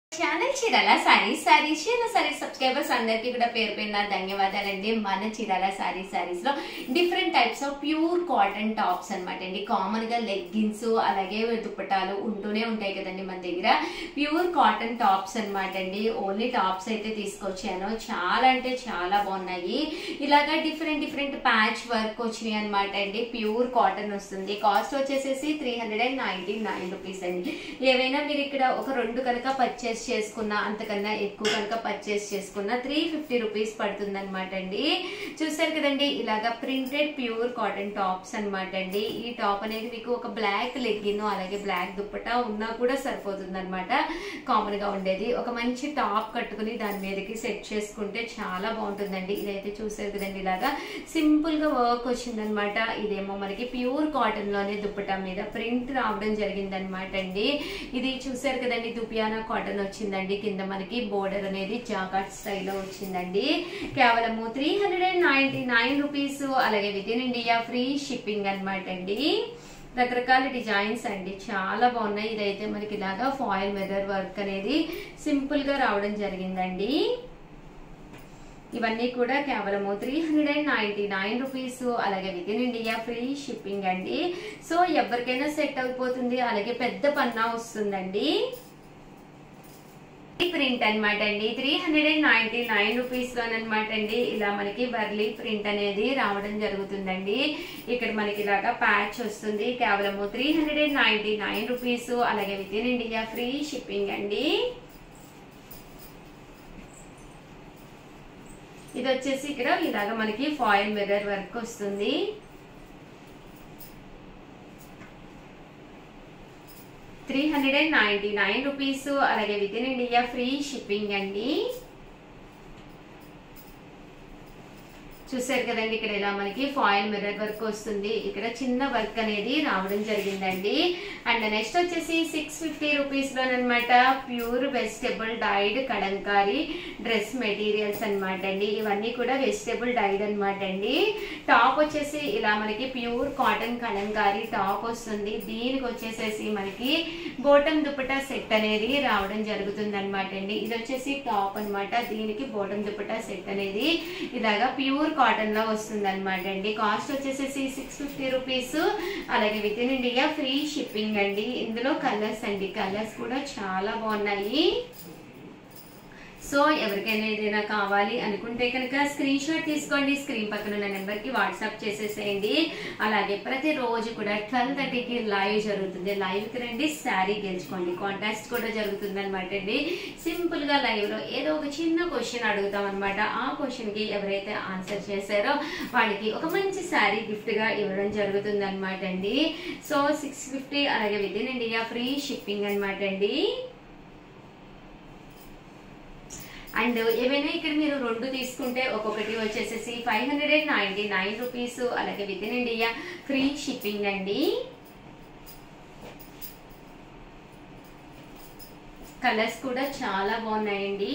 channel Chirala saris saris Chirala saris subscribers అందరికీ కూడా పేరు పేరున ధన్యవాదాలండి మన చీరాల సారీస్ సారీస్ లో different types of pure cotton tops అనమాట అండి కామన్ గా లెగ్గిన్స్ అలాగే దుప్పటాలు ఉంటూనే ఉంటాయి కదండి మన దగ్గర ప్యూర్ కాటన్ టాప్స్ అనమాట అండి ఓన్లీ టాప్స్ అయితే తీసుకొచ్చాను చాలా అంటే చాలా బాగున్నాయి ఇలాగా డిఫరెంట్ డిఫరెంట్ ప్యాచ్ వర్క్ వచ్చినాయి అనమాట అండి ప్యూర్ కాటన్ వస్తుంది కాస్ట్ వచ్చేసేసి three hundred and ninety nine rupees అండి ఏవైనా మీరు ఇక్కడ ఒక రెండు కనుక పర్చేస్ చేసుకున్న అంతకన్నా ఎక్కువ కనుక పర్చేస్ చేసుకున్న త్రీ ఫిఫ్టీ రూపీస్ పడుతుంది అనమాట అండి చూసారు కదండి ఇలాగా ప్రింటెడ్ ప్యూర్ కాటన్ టాప్స్ అనమాట అండి ఈ టాప్ అనేది మీకు ఒక బ్లాక్ లెగ్గిన్ అలాగే బ్లాక్ దుప్పటా ఉన్నా కూడా సరిపోతుంది అనమాట కామన్ గా ఉండేది ఒక మంచి టాప్ కట్టుకుని దాని మీదకి సెట్ చేసుకుంటే చాలా బాగుంటుందండి ఇదైతే చూసారు కదండి ఇలాగా సింపుల్ గా వర్క్ వచ్చిందనమాట ఇదేమో మనకి ప్యూర్ కాటన్ లోనే దుప్పటా మీద ప్రింట్ రావడం జరిగిందనమాట అండి ఇది చూసారు కదండి దుపియానా కాటన్ వచ్చిందండి కింద మనకి బోర్డర్ అనేది జాకాట్ స్టైల్లో వచ్చిందండి కేవలము three hundred and ninety nine rupees అలాగే within India free shipping అనమాట అండి రకరకాల డిజైన్స్ అండి చాలా బాగున్నాయి ఇదైతే మనకి ఇలాగా ఫాయిల్ మిర్రర్ వర్క్ అనేది సింపుల్ గా రావడం జరిగిందండి ఇవన్నీ కూడా కేవలము three hundred and ninety nine rupees అలాగే within India free shipping అండి సో ఎవరికైనా సెట్ అయిపోతుంది అలాగే పెద్ద పన్నా వస్తుందండి ప్రింట్ అనమాట అండి three hundred and ninety nine rupees లోనమాట అండి ఇలా మనకి బర్లీ ప్రింట్ అనేది రావడం జరుగుతుందండి ఇక్కడ మనకి ఇలాగా ప్యాచ్ వస్తుంది కేవలము three hundred and ninety nine rupees అలాగే within India free shipping అండి ఇది వచ్చేసి ఇక్కడ ఇలాగ మనకి ఫాయిల్ మిర్రర్ వర్క్ వస్తుంది three hundred and ninety nine rupees అలాగే within India free shipping అండి చూసారు కదండి ఇక్కడ ఇలా మనకి ఫాయిల్ మిర్రర్ వర్క్ వస్తుంది ఇక్కడ చిన్న వర్క్ అనేది రావడం జరిగిందండి అండ్ నెక్స్ట్ వచ్చేసి సిక్స్ ఫిఫ్టీ రూపీస్ లోనమాట pure vegetable dyed Kalamkari dress materials అనమాట అండి ఇవన్నీ కూడా వెజిటబుల్ డైడ్ అనమాట అండి టాప్ వచ్చేసి ఇలా మనకి ప్యూర్ కాటన్ కలంకారీ టాప్ వస్తుంది దీనికి వచ్చేసేసి మనకి బోటం దుపట్టా సెట్ అనేది రావడం జరుగుతుంది అనమాట అండి ఇది వచ్చేసి టాప్ అనమాట దీనికి బోటం దుపట్టా సెట్ అనేది ఇలాగా ప్యూర్ కాటన్ లో వస్తుంది అనమాట అండి కాస్ట్ వచ్చేసేసి సిక్స్ ఫిఫ్టీ రూపీస్ అలాగే within India free shipping అండి ఇందులో కలర్స్ అండి కలర్స్ కూడా చాలా బాగున్నాయి సో ఎవరికైనా ఏదైనా కావాలి అనుకుంటే కనుక స్క్రీన్ షాట్ తీసుకోండి స్క్రీన్ పక్కన ఉన్న నెంబర్ కి వాట్సాప్ చేసేసేయండి అలాగే ప్రతిరోజు కూడా ట్వెల్వ్ థర్టీకి లైవ్ జరుగుతుంది లైవ్ కి రండి శారీ గెలుచుకోండి కాంటాక్ట్ కూడా జరుగుతుంది అనమాట అండి సింపుల్ గా లైవ్ లో ఏదో ఒక చిన్న క్వశ్చన్ అడుగుతాం అనమాట ఆ క్వశ్చన్ కి ఎవరైతే ఆన్సర్ చేశారో వాళ్ళకి ఒక మంచి శారీ గిఫ్ట్ గా ఇవ్వడం జరుగుతుంది అనమాట అండి సో సిక్స్ ఫిఫ్టీ అలాగే within India free shipping అనమాట అండి అండ్ ఏమైనా ఇక్కడ మీరు రెండు తీసుకుంటే ఒక్కొక్కటి వచ్చేసేసి five hundred and ninety nine rupees అలాగే within India free shipping అండి కలర్స్ కూడా చాలా బాగున్నాయండి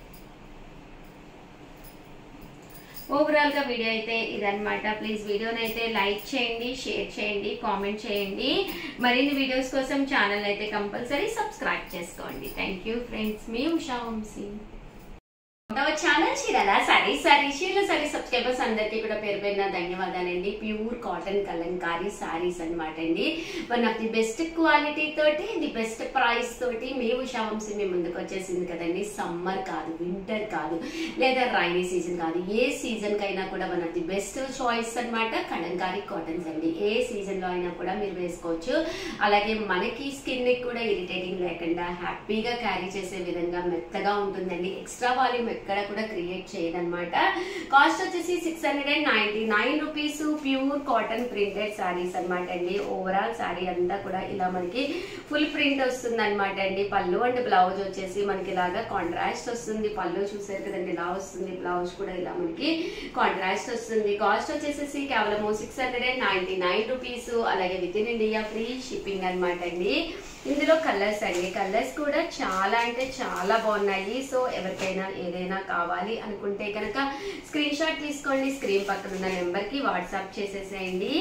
ఓవరాల్ గా వీడియో అయితే ఇదనమాట ప్లీజ్ వీడియోని అయితే లైక్ చేయండి షేర్ చేయండి కామెంట్ చేయండి మరిన్ని వీడియోస్ కోసం ఛానల్ అయితే కంపల్సరీ సబ్స్క్రైబ్ చేసుకోండి థ్యాంక్ యూ ఫ్రెండ్స్ మీ ఉషా వంశీ ఛానల్ చీరల సారీ సారీ చీరల సారీ సబ్స్క్రైబర్స్ అందరికీ కూడా పేరు పేరున ధన్యవాదాలండి ప్యూర్ కాటన్ కలంకారీ సారీస్ అనమాట అండి one of the best quality తోటి ది బెస్ట్ ప్రైస్ తోటి మీ ఉషా వంశీ మీ ముందుకు వచ్చేసింది కదండి సమ్మర్ కాదు వింటర్ కాదు లేదా రైనీ సీజన్ కాదు ఏ సీజన్ కైనా కూడా one of the best choice అనమాట కలంకారీ కాటన్స్ అండి ఏ సీజన్ లో అయినా కూడా మీరు వేసుకోవచ్చు అలాగే మనకి స్కిన్ కి కూడా ఇరిటేటింగ్ లేకుండా హ్యాపీగా క్యారీ చేసే విధంగా మెత్తగా ఉంటుందండి ఎక్స్ట్రా వాల్యూమ్ ఎక్కడ కూడా క్రియేట్ చేయదన్నమాట కాస్ట్ వచ్చేసి six hundred and ninety nine rupees pure cotton printed sarees అనమాట అండి ఓవరాల్ సారీ అంతా కూడా ఇలా మనకి ఫుల్ ప్రింట్ వస్తుంది అనమాట అండి పళ్ళు అండ్ బ్లౌజ్ వచ్చేసి మనకి ఇలాగా కాంట్రాస్ట్ వస్తుంది పళ్ళు చూసారు కదండి ఇలా వస్తుంది బ్లౌజ్ కూడా ఇలా మనకి కాంట్రాస్ట్ వస్తుంది కాస్ట్ వచ్చేసేసి కేవలం six hundred and ninety nine rupees అలాగే within India free shipping అనమాట అండి ఇందులో కలర్స్ అండి కలర్స్ కూడా చాలా అంటే చాలా బాగున్నాయి సో ఎవరికైనా ఏదైనా కావాలి అనుకుంటే కనుక స్క్రీన్ షాట్ తీసుకోండి స్క్రీన్ పక్కన ఉన్న నెంబర్కి వాట్సాప్ చేసేసేయండి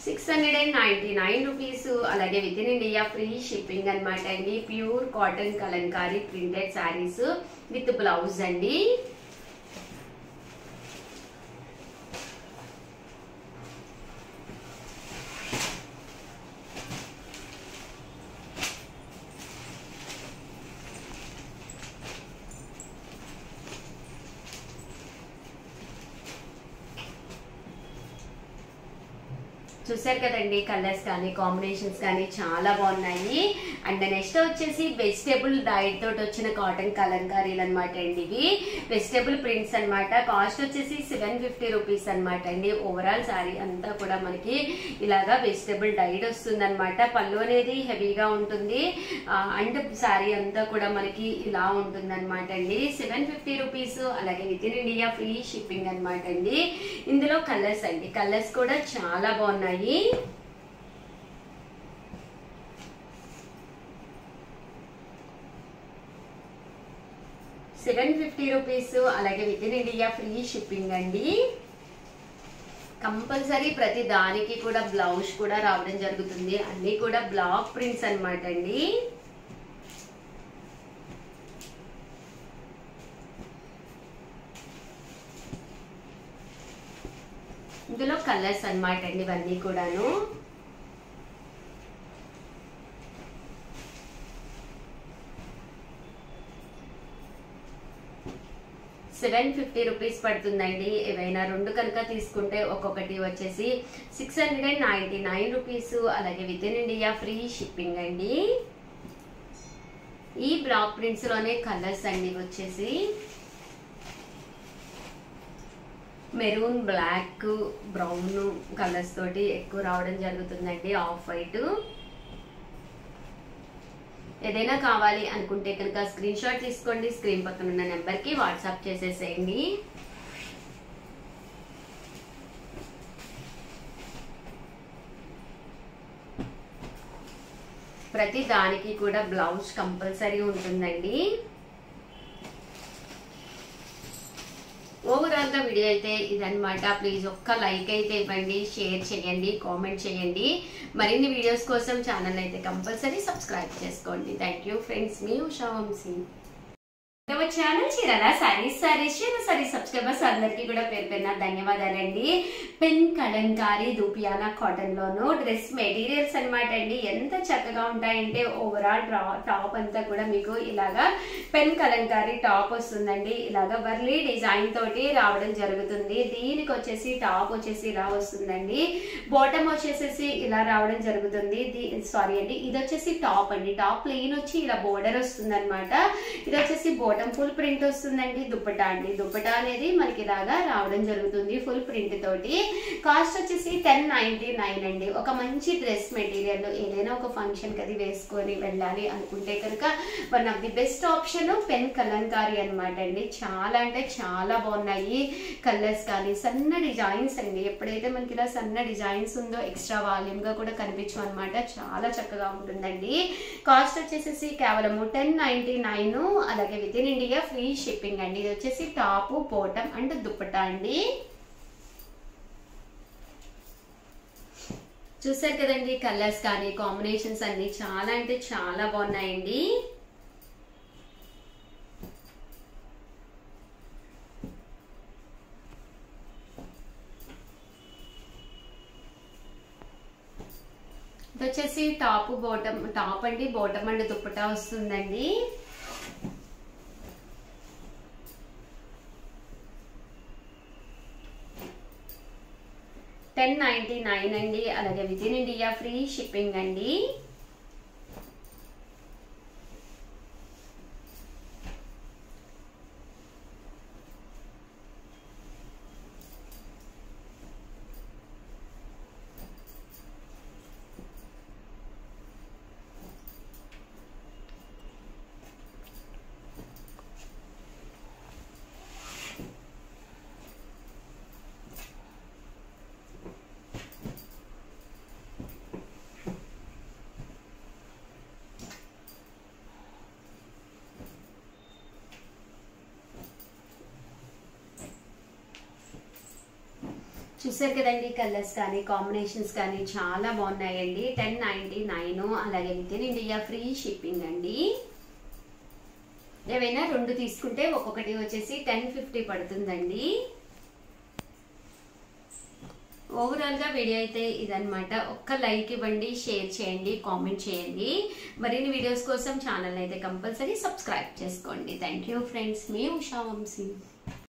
six hundred and ninety nine rupees అలాగే within India free shipping అనమాట అండి pure cotton kalamkari printed sarees with blouse అండి చూసారు కదండి కలర్స్ కానీ కాంబినేషన్స్ కానీ చాలా బాగున్నాయి అండ్ నెక్స్ట్ వచ్చేసి వెజిటేబుల్ డైట్ తోటి వచ్చిన కాటన్ కలంకారీలు అనమాట అండి ఇవి వెజిటేబుల్ ప్రింట్స్ అన్నమాట కాస్ట్ వచ్చేసి సెవెన్ ఫిఫ్టీ రూపీస్ అనమాట అండి ఓవరాల్ శారీ అంతా కూడా మనకి ఇలాగా వెజిటేబుల్ డైట్ వస్తుంది అనమాట పళ్ళు అనేది హెవీగా ఉంటుంది అండ్ శారీ అంతా కూడా మనకి ఇలా ఉంటుంది అనమాట అండి సెవెన్ ఫిఫ్టీ రూపీస్ అలాగే within India free shipping అనమాట అండి ఇందులో కలర్స్ అండి కలర్స్ కూడా చాలా బాగున్నాయి సెవెన్ ఫిఫ్టీ రూపీస్ అలాగే within India free shipping అండి కంపల్సరీ ప్రతి దానికి కూడా బ్లౌజ్ కూడా రావడం జరుగుతుంది అన్ని కూడా బ్లాక్ ప్రింట్స్ అన్నమాట అండి ఇందులో కలర్స్ అన్నమాట అండి ఇవన్నీ కూడాను సెవెన్ ఫిఫ్టీ రూపీస్ పడుతుందండి ఏవైనా రెండు కనుక తీసుకుంటే ఒక్కొక్కటి వచ్చేసి six hundred and ninety nine rupees అలాగే within India free shipping అండి ఈ బ్లాక్ ప్రింట్స్ లోనే కలర్స్ అండి వచ్చేసి మెరూన్ బ్లాక్ బ్రౌన్ కలర్స్ తోటి ఎక్కువ రావడం జరుగుతుందండి ఆఫ్ వైట్ ఏదైనా కావాలి అనుకుంటే కనుక స్క్రీన్ షాట్ తీసుకోండి స్క్రీన్ పక్కన ఉన్న నెంబర్కి వాట్సాప్ చేసేసేయండి ప్రతి దానికి కూడా బ్లౌజ్ కంపల్సరీ ఉంటుందండి ఓవరాల్ గా వీడియో అయితే ఇదన్నమాట ప్లీజ్ ఒక్క లైక్ అయితే ఇవ్వండి షేర్ చేయండి కామెంట్ చేయండి మరిన్ని వీడియోస్ కోసం ఛానల్ అయితే కంపల్సరీ సబ్స్క్రైబ్ చేసుకోండి థ్యాంక్ యూ ఫ్రెండ్స్ మీ ఉషా వంశీ రెండవ ఛానల్ చీరాల సారీస్ సారీస్ చీర సారీస్ సబ్స్క్రైబర్స్ అందరికీ కూడా పేరు పేరున ధన్యవాదాలండి పెన్ కలంకారీ దూపియానా కాటన్ లోను డ్రెస్ మెటీరియల్స్ అన్నమాట అండి ఎంత చక్కగా ఉంటాయంటే ఓవరాల్ టాప్ అంతా కూడా మీకు ఇలాగా పెన్ కలంకారీ టాప్ వస్తుందండి ఇలాగా వర్లీ డిజైన్ తోటి రావడం జరుగుతుంది దీనికి వచ్చేసి టాప్ వచ్చేసి ఇలా వస్తుందండి బాటమ్ వచ్చేసేసి ఇలా రావడం జరుగుతుంది సారీ అండి ఇది వచ్చేసి టాప్ అండి టాప్ ప్లెయిన్ వచ్చి ఇలా బోర్డర్ వస్తుంది అనమాట ఇది వచ్చేసి బాటమ్ ఫుల్ ప్రింట్ వస్తుందండి దుప్పటా అండి దుప్పటా అనేది మనకి ఇలాగా రావడం జరుగుతుంది ఫుల్ ప్రింట్ తోటి కాస్ట్ వచ్చేసి టెన్ నైన్టీ నైన్ అండి ఒక మంచి డ్రెస్ మెటీరియల్ ఏదైనా ఒక ఫంక్షన్ కి అది వేసుకొని వెళ్ళాలి అనుకుంటే కనుక one of the best option pen kalamkari అనమాట అండి చాలా అంటే చాలా బాగున్నాయి కలర్స్ కానీ సన్న డిజైన్స్ అండి ఎప్పుడైతే మనకి ఇలా సన్న డిజైన్స్ ఉందో ఎక్స్ట్రా వాల్యూమ్ గా కూడా కనిపించు అనమాట చాలా చక్కగా ఉంటుందండి కాస్ట్ వచ్చేసి కేవలము టెన్ నైన్టీ నైన్ అలాగే within India free shipping అండి ఇది వచ్చేసి టాప్ బోటం అండ్ దుప్పటా అండి చూసారు కదండి కలర్స్ కానీ కాంబినేషన్స్ అన్ని చాలా అంటే చాలా బాగున్నాయండి ఇది వచ్చేసి టాప్ బోటం టాప్ అండి బోటం అండ్ దుప్పటా వస్తుందండి టెన్ నైన్టీ నైన్ అండి అలాగే within India free shipping అండి చూసారు కదండి కలర్స్ కానీ కాంబినేషన్స్ కానీ చాలా బాగున్నాయండి టెన్ నైన్టీ నైన్ అలాగే within India free shipping అండి ఏవైనా రెండు తీసుకుంటే ఒక్కొక్కటి వచ్చేసి టెన్ ఫిఫ్టీ పడుతుందండి ఓవరాల్ గా వీడియో అయితే ఇదనమాట ఒక్క లైక్ ఇవ్వండి షేర్ చేయండి కామెంట్ చేయండి మరిన్ని వీడియోస్ కోసం ఛానల్ అయితే కంపల్సరీ సబ్స్క్రైబ్ చేసుకోండి థ్యాంక్ యూ ఫ్రెండ్స్ మీ ఉషా వంశీ